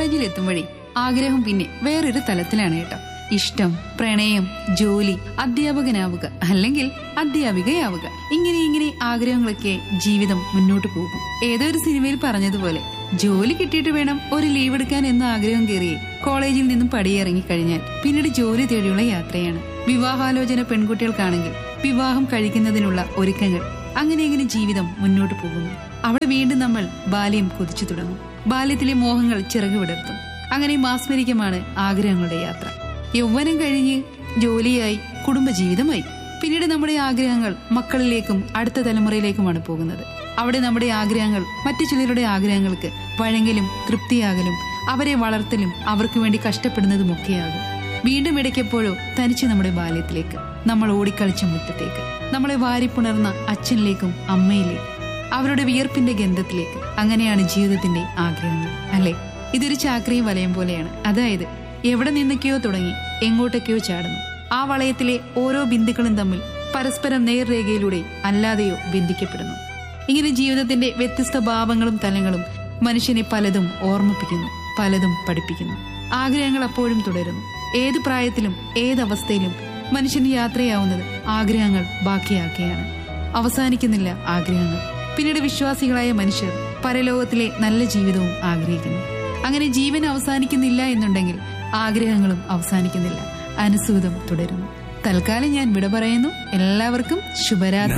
കോളേജിൽ എത്തുമ്പോഴേ ആഗ്രഹം പിന്നെ വേറൊരു തലത്തിലാണ് കേട്ടോ ഇഷ്ടം പ്രണയം ജോലി അധ്യാപകനാവുക അല്ലെങ്കിൽ അധ്യാപികയാവുക ഇങ്ങനെ ഇങ്ങനെ ആഗ്രഹങ്ങളൊക്കെ ജീവിതം മുന്നോട്ട് പോകും ഏതോ ഒരു സിനിമയിൽ പറഞ്ഞതുപോലെ ജോലി കിട്ടിയിട്ട് വേണം ഒരു ലീവ് എടുക്കാൻ എന്ന ആഗ്രഹം കയറിയേ കോളേജിൽ നിന്നും പടിയിറങ്ങി കഴിഞ്ഞാൽ പിന്നീട് ജോലി തേടിയുള്ള യാത്രയാണ് വിവാഹാലോചന പെൺകുട്ടികൾക്കാണെങ്കിൽ വിവാഹം കഴിക്കുന്നതിനുള്ള ഒരുക്കങ്ങൾ അങ്ങനെ അങ്ങനെ ജീവിതം മുന്നോട്ട് പോകുന്നു അവിടെ വീണ്ടും നമ്മൾ ബാല്യം കൊതിച്ചു തുടങ്ങും ബാല്യത്തിലെ മോഹങ്ങൾ ചിറകു വിടർത്തും അങ്ങനെ മാസ്മരികമാണ് ആഗ്രഹങ്ങളുടെ യാത്ര യൗവനം കഴിഞ്ഞ് ജോലിയായി കുടുംബജീവിതമായി പിന്നീട് നമ്മുടെ ആഗ്രഹങ്ങൾ മക്കളിലേക്കും അടുത്ത തലമുറയിലേക്കുമാണ് പോകുന്നത് അവിടെ നമ്മുടെ ആഗ്രഹങ്ങൾ മറ്റു ചിലരുടെ ആഗ്രഹങ്ങൾക്ക് വഴങ്ങലും തൃപ്തിയാകലും അവരെ വളർത്തലും അവർക്ക് വേണ്ടി കഷ്ടപ്പെടുന്നതുമൊക്കെയാകും വീണ്ടും ഇടയ്ക്കെപ്പോഴോ തനിച്ച് നമ്മുടെ ബാല്യത്തിലേക്ക് നമ്മൾ ഓടിക്കളിച്ച മുറ്റത്തേക്ക് നമ്മളെ വാരിപ്പുണർന്ന അച്ഛനിലേക്കും അമ്മയിലേക്കും അവരുടെ വിയർപ്പിന്റെ ഗന്ധത്തിലേക്ക് അങ്ങനെയാണ് ജീവിതത്തിന്റെ ആഗ്രഹങ്ങൾ അല്ലെ ഇതൊരു ചാക്രി വലയം പോലെയാണ് അതായത് എവിടെ നിന്നൊക്കെയോ തുടങ്ങി എങ്ങോട്ടൊക്കെയോ ചാടുന്നു ആ വളയത്തിലെ ഓരോ ബിന്ദുക്കളും തമ്മിൽ പരസ്പരം നേർരേഖയിലൂടെ അല്ലാതെയോ ബന്ധിക്കപ്പെടുന്നു ഇങ്ങനെ ജീവിതത്തിന്റെ വ്യത്യസ്ത ഭാവങ്ങളും തലങ്ങളും മനുഷ്യനെ പലതും ഓർമ്മിപ്പിക്കുന്നു പലതും പഠിപ്പിക്കുന്നു ആഗ്രഹങ്ങൾ അപ്പോഴും തുടരുന്നു ഏത് പ്രായത്തിലും ഏതവസ്ഥയിലും മനുഷ്യന് യാത്രയാവുന്നത് ആഗ്രഹങ്ങൾ ബാക്കിയാക്കിയാണ് അവസാനിക്കുന്നില്ല ആഗ്രഹങ്ങൾ പിന്നീട് വിശ്വാസികളായ മനുഷ്യർ പരലോകത്തിലെ നല്ല ജീവിതവും ആഗ്രഹിക്കുന്നു അങ്ങനെ ജീവൻ അവസാനിക്കുന്നില്ല എന്നുണ്ടെങ്കിൽ ആഗ്രഹങ്ങളും അവസാനിക്കുന്നില്ല അനുസൂതം തുടരുന്നു തൽക്കാലം ഞാൻ വിട പറയുന്നു എല്ലാവർക്കും ശുഭരാത്രി